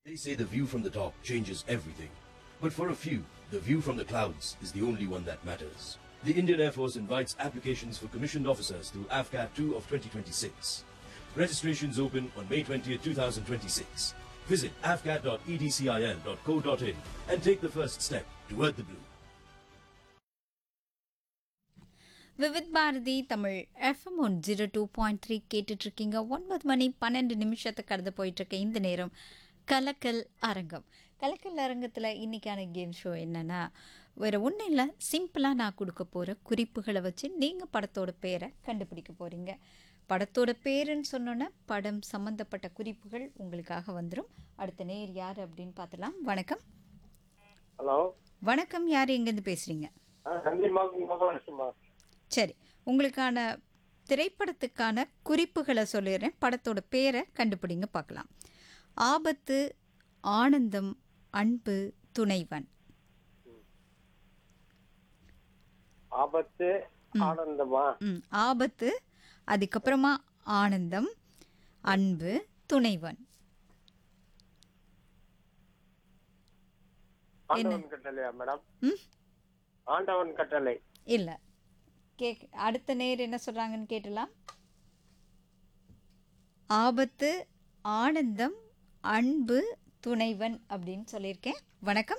They say the view from the top changes everything. But for a few, the view from the clouds is the only one that matters. The Indian Air Force invites applications for commissioned officers through AFCAT 2 of 2026. Registrations open on May 20th, 2026. Visit afcat.edcil.co.in and take the first step toward the blue. Vividh Bharati Tamil FM one zero two point three கேட்டுட்டு இருக்கீங்க ஒன்பது மணி பன்னெண்டு நிமிஷத்தை கடந்து போயிட்டு இருக்க இந்த நேரம் கலக்கல் அரங்கம் கலக்கல் அரங்கத்தில் இன்னைக்கான கேம் ஷோ என்னன்னா வேற ஒன்றும் இல்லை சிம்பிளாக நான் கொடுக்க போகிற குறிப்புகளை வச்சு நீங்கள் படத்தோட பேரை கண்டுபிடிக்க போகிறீங்க படத்தோட பேருன்னு சொன்னோன்னே படம் சம்மந்தப்பட்ட குறிப்புகள் உங்களுக்காக வந்துடும் அடுத்த நேர் யார் அப்படின்னு பார்த்துலாம் வணக்கம் ஹலோ வணக்கம் யார் எங்கேருந்து பேசுகிறீங்க நன்றி மகாலட்சுமா சரி உங்களுக்கான திரைப்படத்துக்கான குறிப்புகளை சொல்லிடுறேன் படத்தோட பேரை கண்டுபிடிங்க பார்க்கலாம் ஆபத்து ஆனந்தம் அன்பு துணைவன் ஆபத்து ஆனந்தமா ம் ஆபத்து அதுக்கப்புறமா ஆனந்தம் அன்பு துணைவன் ஆண்டவன் கட்டளையா மேடம் ம் ஆண்டவன் கட்டளை இல்லை கேக் அடுத்த நேர் என்ன சொல்கிறாங்கன்னு கேட்டலாம் ஆபத்து ஆனந்தம் அன்பு துணைவன் அப்படின்னு சொல்லியிருக்கேன் வணக்கம்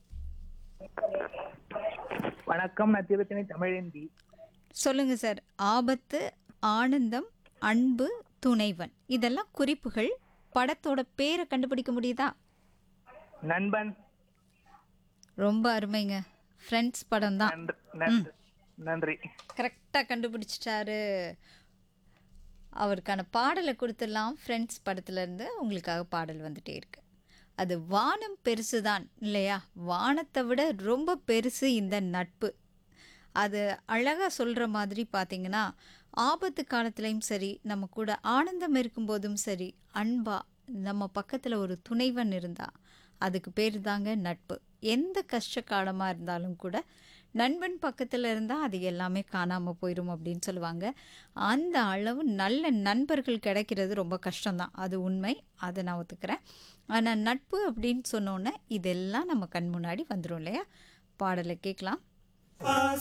வணக்கம் நான் திருத்தணி தமிழேந்தி சொல்லுங்க சார் ஆபத்து ஆனந்தம் அன்பு துணைவன் இதெல்லாம் குறிப்புகள் படத்தோட பேரை கண்டுபிடிக்க முடியுதா நண்பன் ரொம்ப அருமைங்க ஃப்ரெண்ட்ஸ் படம் தான் நன்றி நன்றி நன்றி கரெக்டாக கண்டுபிடிச்சிட்டாரு அவருக்கான பாடலை கொடுத்துடலாம் ஃப்ரெண்ட்ஸ் படத்துலேருந்து உங்களுக்காக பாடல் வந்துட்டே இருக்கு அது வானம் பெருசு தான் இல்லையா வானத்தை விட ரொம்ப பெருசு இந்த நட்பு அது அழகாக சொல்கிற மாதிரி பார்த்தீங்கன்னா ஆபத்து காலத்துலேயும் சரி நம்ம கூட ஆனந்தம் இருக்கும்போதும் சரி அன்பா நம்ம பக்கத்தில் ஒரு துணைவன் இருந்தா அதுக்கு பேர் தாங்க நட்பு எந்த கஷ்ட காலமாக இருந்தாலும் கூட நண்பன் பக்கத்தில் இருந்தால் அது எல்லாமே காணாமல் போயிடும் அப்படின்னு சொல்லுவாங்க அந்த அளவு நல்ல நண்பர்கள் கிடைக்கிறது ரொம்ப கஷ்டம்தான் அது உண்மை அதை நான் ஒத்துக்கிறேன் ஆனால் நட்பு அப்படின்னு சொன்னோன்னே இதெல்லாம் நம்ம கண் முன்னாடி வந்துடும் இல்லையா பாடலை கேட்கலாம்